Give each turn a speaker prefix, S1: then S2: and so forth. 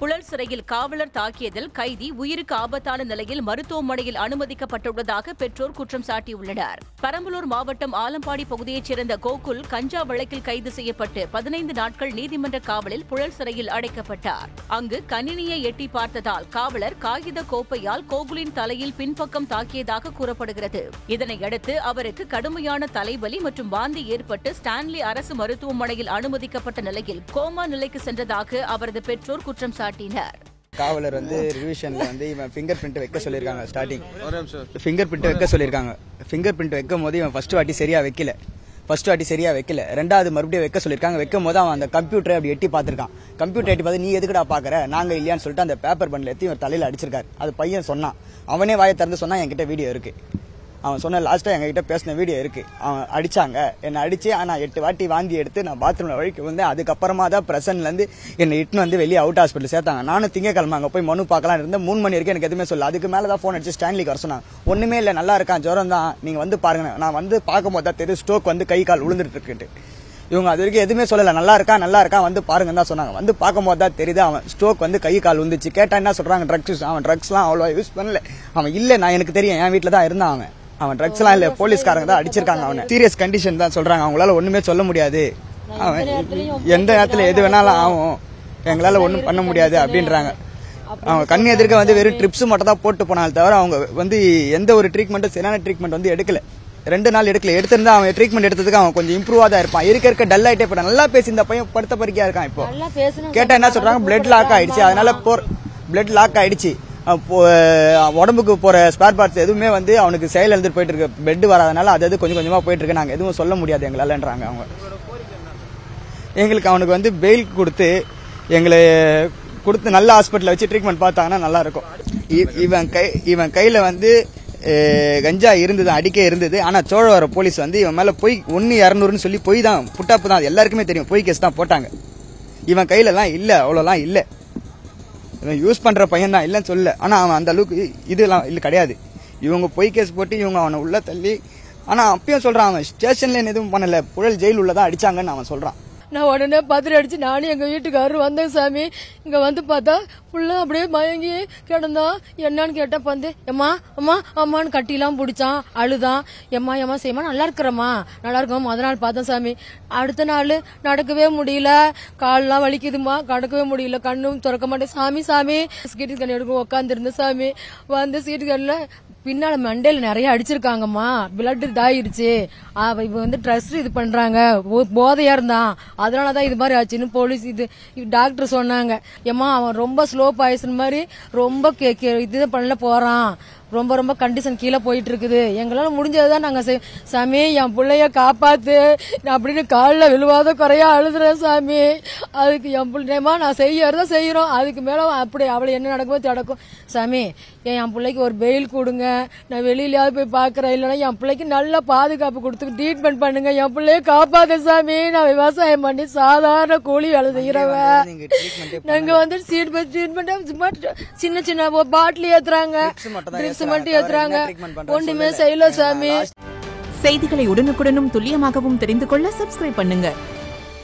S1: புழல் சிறையில் காவலர் தாக்கியதில் கைதி உயிருக்கு ஆபத்தான நிலையில் மருத்துவமனையில் அனுமதிக்கப்பட்டுள்ளதாக பெற்றோர் குற்றம் சாட்டியுள்ளனர் பெரம்பலூர் மாவட்டம் ஆலம்பாடி பகுதியைச் சேர்ந்த கோகுல் கஞ்சா வழக்கில் கைது செய்யப்பட்டு பதினைந்து நாட்கள் நீதிமன்ற காவலில் புழல் சிறையில் அடைக்கப்பட்டார் அங்கு கணினியை எட்டி பார்த்ததால் காவலர் காகித கோப்பையால் கோகுலின் தலையில் பின்பக்கம் தாக்கியதாக கூறப்படுகிறது இதனையடுத்து அவருக்கு கடுமையான தலைவலி மற்றும் வாந்தி ஏற்பட்டு ஸ்டான்லி அரசு மருத்துவமனையில் அனுமதிக்கப்பட்ட நிலையில் கோமா நிலைக்கு சென்றதாக அவரது பெற்றோர் குற்றம் சாட்டினர்
S2: காவலர் வந்து ரிவிஷன்ல வந்து இவன் ஃபிங்கர் பிரிண்ட் வைக்க சொல்லியிருக்காங்க ஸ்டார்டிங் ஃபிங்கர் பிரிண்ட் வைக்க சொல்லியிருக்காங்க ஃபிங்கர் பிரிண்ட் வைக்கும் போது இவன் ஃபர்ஸ்ட் வாட்டி சரியா வைக்கல ஃபர்ஸ்ட் வாட்டி சரியா வைக்கல ரெண்டாவது மறுபடியும் வைக்க சொல்லியிருக்காங்க வைக்கும் போது அவன் அந்த கம்ப்யூட்டரை அப்படி எட்டி பார்த்திருக்கான் கம்ப்யூட்டர் எட்டி பார்த்து நீ எதுக்குடா பாக்குற நாங்க இல்லையான்னு சொல்லிட்டு அந்த பேப்பர் பண்ணல எத்தி இவன் தலையில அடிச்சிருக்காரு அது பையன் சொன்னான் அவனே வாயை திறந்து சொன்னா என்கிட்ட வீடியோ இருக்கு அவன் சொன்ன லாஸ்டா எங்ககிட்ட பேசின வீடியோ இருக்கு அவன் அடிச்சாங்க என்னை அடிச்சு நான் எட்டு வாட்டி வாந்தி எடுத்து நான் பாத்ரூம்ல வழிக்கு வந்தேன் அதுக்கப்புறமா தான் பிரசன்ட்ல இருந்து என்னை இட்டுன்னு வந்து வெளியே அவுட் ஹாஸ்பிட்டல் சேர்த்தாங்க நானும் திங்கக்கிழமை அங்க போய் மனு பார்க்கலாம் இருந்தேன் மூணு மணி வரைக்கும் எனக்கு எதுவுமே சொல்ல அதுக்கு மேல தான் ஃபோன் அடிச்சு ஸ்டான்லிக்கு வர சொன்னாங்க ஒண்ணுமே இல்ல நல்லா இருக்கான் ஜுரம் தான் நீங்க வந்து பாருங்க நான் வந்து பார்க்கும்போது தான் தெரியும் ஸ்ட்ரோக் வந்து கை கால் விழுந்துட்டு இருக்குன்ட்டு இவங்க அது வரைக்கும் எதுவுமே சொல்லல நல்லா இருக்கா நல்லா இருக்கா வந்து பாருங்கன்னு தான் சொன்னாங்க வந்து பார்க்கும்போது தான் தெரியுது அவன் ஸ்ட்ரோக் வந்து கை கால் வந்துச்சு கேட்டா என்ன சொல்றாங்க ட்ரக்ஸ் அவன் ட்ரக்ஸ்லாம் அவ்வளோ யூஸ் பண்ணல அவன் இல்ல நான் எனக்கு தெரியும் என் வீட்டில் தான் இருந்தான் அவன் அவன் ட்ரக்ஸ் எல்லாம் இல்ல போலீஸ்காரங்க தான் அடிச்சிருக்காங்க அவனை சீரியஸ் கண்டிஷன் தான் சொல்றாங்க அவங்களால ஒண்ணுமே சொல்ல முடியாது அவன் எந்த நேரத்துல எது வேணாலும் ஆகும் எங்களால ஒண்ணும் பண்ண முடியாது அப்படின்றாங்க அவங்க கண் எதிர்க்க வந்து வெறும் ட்ரிப்ஸ் மட்டும் தான் போட்டு போனாலும் தவிர அவங்க வந்து எந்த ஒரு ட்ரீட்மெண்ட்டும் சரியான ட்ரீட்மெண்ட் வந்து எடுக்கல ரெண்டு நாள் எடுக்கல எடுத்திருந்தா அவன் ட்ரீட்மெண்ட் எடுத்ததுக்கு அவன் கொஞ்சம் இம்ப்ரூவா தான் இருப்பான் இருக்க இருக்க டல் ஆயிட்டே போறான் நல்லா பேசி இந்த பையன் படுத்த பறிக்கையா இருக்கான் இப்போ
S3: நல்லா பேசணும்
S2: கேட்டா என்ன சொல்றாங்க பிளட் லாக் ஆயிடுச்சு அதனால போர் பிளட் லாக் ஆயிடுச்சு அப்போ, அஹ், உடம்புக்கு போற ஸ்பேர் பார்ட்ஸ் எதுவுமே வந்து அவனுக்கு செயல் எழுந்துட்டு போயிட்டு இருக்கு பெட் வராதனால அது அது கொஞ்சம் கொஞ்சமா போயிட்டு இருக்கு நாங்க எதுவும் சொல்ல முடியாது எங்களாலன்றாங்க அவங்க எங்களுக்கு அவனுக்கு வந்து பெயில் கொடுத்து எங்களை கொடுத்து நல்ல ஹாஸ்பிட்டல்ல வச்சு ட்ரீட்மெண்ட் பார்த்தாங்கன்னா நல்லா இருக்கும் இ- இவன் கை இவன் கையில வந்து அஹ், கஞ்சா இருந்தது அடிக்க இருந்தது ஆனா சோழவர போலீஸ் வந்து இவன் மேல போய் ஒன்னு இரநூறுன்னு சொல்லி போய் தான் புட்டாப்பு தான் அது எல்லாருக்குமே தெரியும் பொய் கேஸ் தான் போட்டாங்க இவன் கையில எல்லாம் இல்ல அவ்வளவுலாம் இல்ல இவன் யூஸ் பண்ற பையன் தான் இல்லைன்னு சொல்லல ஆனா அவன் அந்த அளவுக்கு இதெல்லாம் இல்ல கிடையாது இவங்க பொய் கேஸ் போட்டு இவங்க அவனை உள்ள தள்ளி ஆனா அப்பயும் சொல்றான் அவன் ஸ்டேஷன்ல எதுவும் பண்ணல புழல் ஜெயில் உள்ளதான் அடிச்சாங்கன்னு அவன் சொல்றான்
S3: நான் உடனே பத்திரம் அடிச்சு நானும் எங்க வீட்டுக்காரரும் வந்தேன் சாமி இங்க வந்து பார்த்தா புள்ள அப்படியே மயங்கி கிடந்தான் என்னன்னு கேட்டா வந்து எம்மா அம்மா அம்மான்னு கட்டிலாம் பிடிச்சான் அழுதான் எம்மா எம்மா செய்யமா நல்லா இருக்கிறம்மா நல்லா இருக்கோம் முத நாள் பார்த்தேன் சாமி அடுத்த நாள் நடக்கவே முடியல கால்லாம் வலிக்குதுமா கடக்கவே முடியல கண்ணும் திறக்க மாட்டேன் சாமி சாமி சீட்டு கண்ணி எடுக்க உட்காந்துருந்தேன் சாமி வந்து சீட்டு கண்ணில் பின்னால மண்டையில நிறைய அடிச்சிருக்காங்கம்மா பிளட் இதாயிருச்சு அவ இவ வந்து ட்ரெஸ் இது பண்றாங்க போ- போதையா இருந்தான் அதனாலதான் இது மாதிரி ஆச்சுன்னு போலீஸ் இது இது டாக்டர் சொன்னாங்க ஏம்மா அவன் ரொம்ப ஸ்லோ பாய்சன் மாதிரி ரொம்ப கே- கே- இது பண்ணல போறான் ரொம்ப ரொம்ப கண்டிஷன் கீழே போயிட்டு இருக்குது எங்களால முடிஞ்சதுதான் நாங்க செய்- சாமி என் பிள்ளைய காப்பாத்து நான் அப்படின்னு காலில் விழுவாத குறையா அழுதுறேன் சாமி அதுக்கு என் பிள்ளைமா நான் செய்யறத செய்யறோம் அதுக்கு மேல அப்படி அவளை என்ன நடக்குமோ நடக்கும் சாமி என் என் பிள்ளைக்கு ஒரு பெயில் கொடுங்க நான் வெளியிலயாவது போய் பாக்குறேன் இல்லைன்னா என் பிள்ளைக்கு நல்ல பாதுகாப்பு கொடுத்து ட்ரீட்மெண்ட் பண்ணுங்க என் பிள்ளைய காப்பாத்து சாமி நான் விவசாயம் பண்ணி சாதாரண கூலி வேலை செய்யறவன்
S2: நீங்க treatment
S3: நாங்க வந்து சீட் பை ட்ரீட்மெண்ட் சும்மா சின்ன சின்ன பாட்டில் ஏத்துறாங்க
S2: மட்டும் தான்
S3: ட்ரிப்ஸ்
S2: ஏத்துறாங்க.
S3: மட்டும்
S2: வேற
S3: ஏத்துறாங்க
S2: என்ன treatment பண்றாங்கன்னு
S3: ஒண்ணுமே
S2: சொல்லல.
S3: செய்யல சாமி
S4: செய்திகளை உடனுக்குடனும் துல்லியமாகவும் தெரிந்து கொள்ள சப்ஸ்கிரைப் பண்ணுங்க